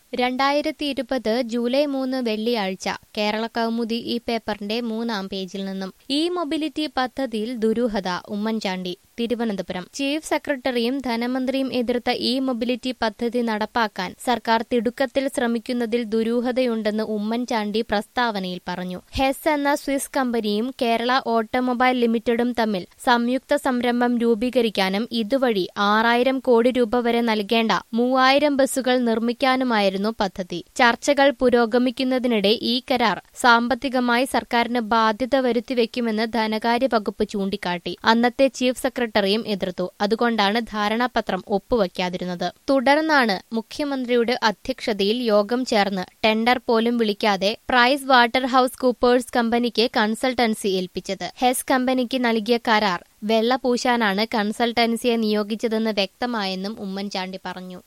രണ്ടായിരത്തി ഇരുപത് ജൂലൈ മൂന്ന് വെള്ളിയാഴ്ച കേരള കൗമുദി ഈ പേപ്പറിന്റെ മൂന്നാം പേജിൽ നിന്നും ഇ മൊബിലിറ്റി പദ്ധതിയിൽ ദുരൂഹത ഉമ്മൻചാണ്ടി തിരുവനന്തപുരം ചീഫ് സെക്രട്ടറിയും ധനമന്ത്രിയും എതിർത്ത ഇ മൊബിലിറ്റി പദ്ധതി നടപ്പാക്കാൻ സർക്കാർ തിടുക്കത്തിൽ ശ്രമിക്കുന്നതിൽ ദുരൂഹതയുണ്ടെന്ന് ഉമ്മൻചാണ്ടി പ്രസ്താവനയിൽ പറഞ്ഞു ഹെസ് എന്ന സ്വിസ് കമ്പനിയും കേരള ഓട്ടോമൊബൈൽ ലിമിറ്റഡും തമ്മിൽ സംയുക്ത സംരംഭം രൂപീകരിക്കാനും ഇതുവഴി ആറായിരം കോടി രൂപ വരെ നൽകേണ്ട മൂവായിരം ബസ്സുകൾ നിർമ്മിക്കാനുമായിരുന്നു പദ്ധതി ചർച്ചകൾ പുരോഗമിക്കുന്നതിനിടെ ഈ കരാർ സാമ്പത്തികമായി സർക്കാരിന് ബാധ്യത വരുത്തിവെക്കുമെന്ന് ധനകാര്യ വകുപ്പ് ചൂണ്ടിക്കാട്ടി അന്നത്തെ ചീഫ് സെക്രട്ടറിയും എതിർത്തു അതുകൊണ്ടാണ് ധാരണാപത്രം ഒപ്പുവയ്ക്കാതിരുന്നത് തുടർന്നാണ് മുഖ്യമന്ത്രിയുടെ അധ്യക്ഷതയിൽ യോഗം ചേർന്ന് ടെൻഡർ പോലും വിളിക്കാതെ പ്രൈസ് വാട്ടർ ഹൌസ് കൂപ്പേഴ്സ് കമ്പനിക്ക് കൺസൾട്ടൻസി ഏൽപ്പിച്ചത് ഹെസ് കമ്പനിക്ക് നൽകിയ കരാർ വെള്ള പൂശാനാണ് കൺസൾട്ടൻസിയെ നിയോഗിച്ചതെന്ന് വ്യക്തമായെന്നും ഉമ്മൻചാണ്ടി പറഞ്ഞു